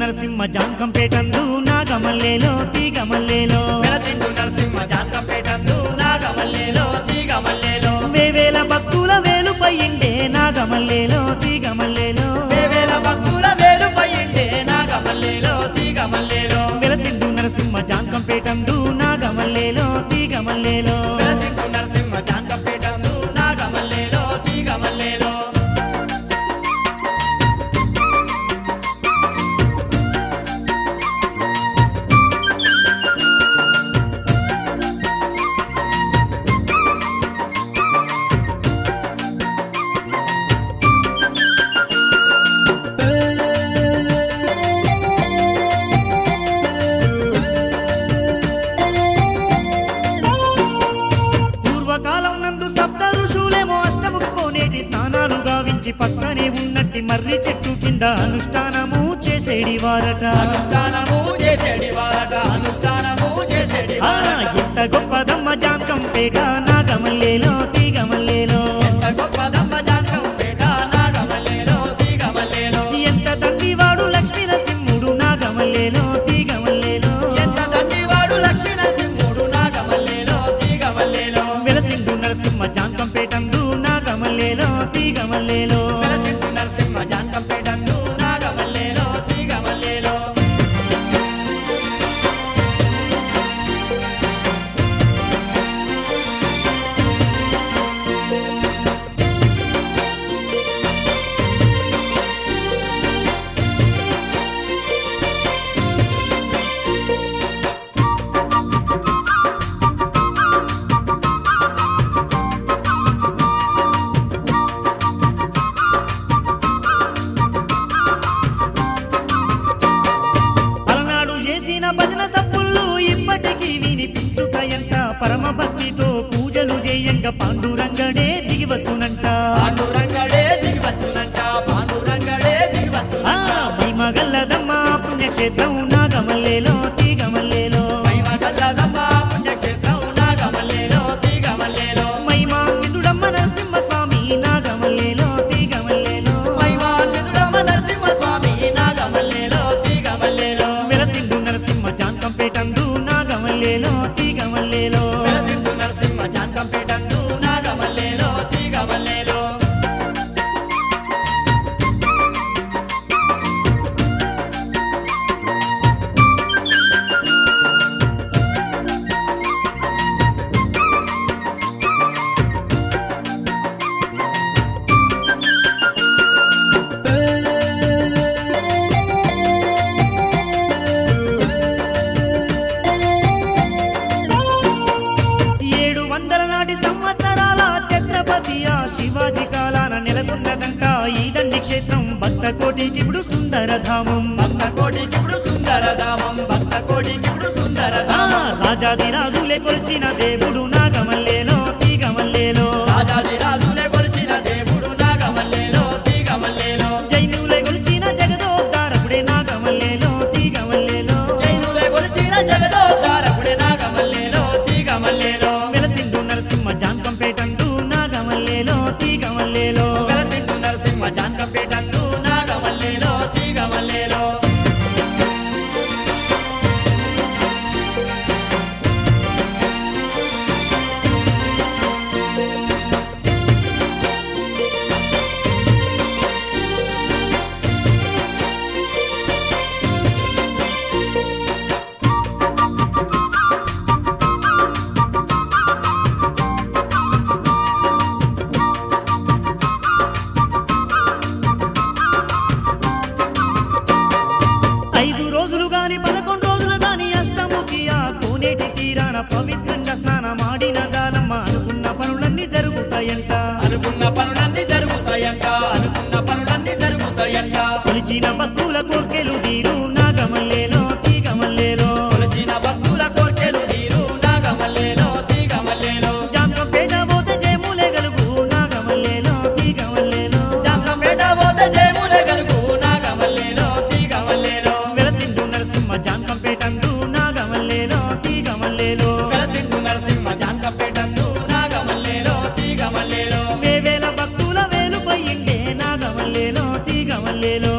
నరసింహ జాంకంపేటందు నాగమల్లేలో తీగమల్లేలో వెలసిండు నరసింహ జాంకంపేటందు నాగమల్లేలో తీగమల్లేలో వేవేల భక్తుల వేలుపై ఇండే నాగమల్లేలో తీగమల్లేలో వేవేల భక్తుల వేలుపైండే నాగమల్లేలో తీగమల్లేలో వెలసిండు నరసింహ జాంకంపేటందు నాగమల్లేలో తీగమల్లేలో వెలసిండు నరసింహ జాంకంపేటందు నాగమల్లేలో తీగమల్లేలో పూర్వకాలం నందు సప్త ఋషులేమో అష్టముకు కోనేటి స్నానాలు గావించి పక్కనే ఉన్నట్టి మర్రి చెట్టు కింద అనుష్ఠానము చేసేడి వారట అనుష్ఠానము చేసేడి వారట అనుష్ఠానము చేసేడి ఆ, వారట ఎంత గొప్పదమ్మ జాంకంపేట నాగమల్లేలో తీగమల్లేలో ఎంత గొప్పదమ్మ జాంకంపేట నాగమల్లేలో తీగమల్లేలో ఎంత తండ్రివాడు లక్ష్మీ నరసింహుడు నాగమల్లేలో తీగమల్లేలో ఎంత దండివాడు లక్ష్మీ నరసింహుడు నాగమల్లేలో తీగమల్లేలో వెలసిండు నరసింహ జాంకంపేటందు నాగమల్లేలో తీగమల్లేలో వెలసిండు నరసింహ జాంకంపేటందు నాగమల్లేలో తీగమల్లేలో అలనాడు చేసిన భజన సప్పుళ్ళు ఇప్పటికీ వినిపించుతాయంట పరమ భక్తితో పూజలు చేయంగా పాండురంగడే దిగివచ్చునంట పాండురంగడే దిగివచ్చునంట పాండురంగడే ఆ దిగివచ్చునంట మహిమగల్లదమ్మ పుణ్యక్షేత్రం నాగమల్లేలో తీగమల్లేలో మహిమగల్లదమ్మ పుణ్యక్షేత్రం నాగమల్లేలో తీగమల్లేలో మహిమాన్వితుడమ్మ నరసింహ స్వామి నాగమల్లేలో తీగమల్లేలో మహిమాన్వితుడమ్మ నరసింహస్వామి నాగమల్లేలో తీగమల్లేలో వెలసిండు నరసింహ జాంకంపేటందు నాగమల్లేలో తీగమల్లేలో వెలసిండు నరసింహ జాంకంపేటందు నాగమల్లేలో తీగమల్లేలో ఏడు వందల నాటి సంవత్సరాల ఛత్రపతి ఆ శివాజీ కాలాన నెలకొన్నదంట ఈ దండి క్షేత్రం భక్త కోటికి ఇప్పుడు సుందరధామం భక్త కోటికి ఇప్పుడు సుందరధామం భక్త కోటికి ఇప్పుడు ఆ, సుందరధామం రాజాది రాజులే కొలిచిన దేవుడు నాగమల్లేలో తీగమల్లేలో రాజాది రాజులే కొలిచిన దేవుడు నాగమల్లేలో తీగమల్లేలో జైనులే కొలిచిన జగదోద్ధారకుడే నాగమల్లేలో తీగమల్లేలో జైనులే కొలిచిన జగదోద్ధారకుడే నాగమల్లేలో తీగమల్లేలో వెలసిండు నరసింహ జాంకంపేటందు నాగమల్లేలో తీగమల్లేలో వెలసిండు నరసింహ జాంకంపేటందు నాగమల్లేలో తీగమల్లేలో ఐదు రోజులు గాని పదకొండు రోజులు గాని అష్టముఖి ఆ కోనేటి తీరాన పవిత్రంగా స్నానమాడిన దానమ్మ అనుకున్న పనులన్నీ జరుగుతాయంట అనుకున్న పనులన్నీ జరుగుతాయంట అనుకున్న పనులన్నీ జరుగుతాయంట కొలిచిన భక్తుల కోర్కెలు తీరు నాగమల్లేలో తీగమల్లేలో కొలిచిన భక్తుల కోర్కెలు నీరు నాగమల్లేలో తీగమల్లేలో జాంకంపేట పోతే జయములే గలుగు నాగమల్లేలో తీగమల్లేలో జాంకంపేట పోతే జయములే గలుగు నాగమల్లేలో తీగమల్లేలో వెలసిండు నరసింహ జాంకంపేటందు నాగమల్లేలో తీగమల్లేలో వెలసిండు నరసింహ జాంకంపేటందు నాగమల్లేలో తీగమల్లేలో వేవేల భక్తుల వేలుపై ఇండే నాగమల్లేలో తీగమల్లేలో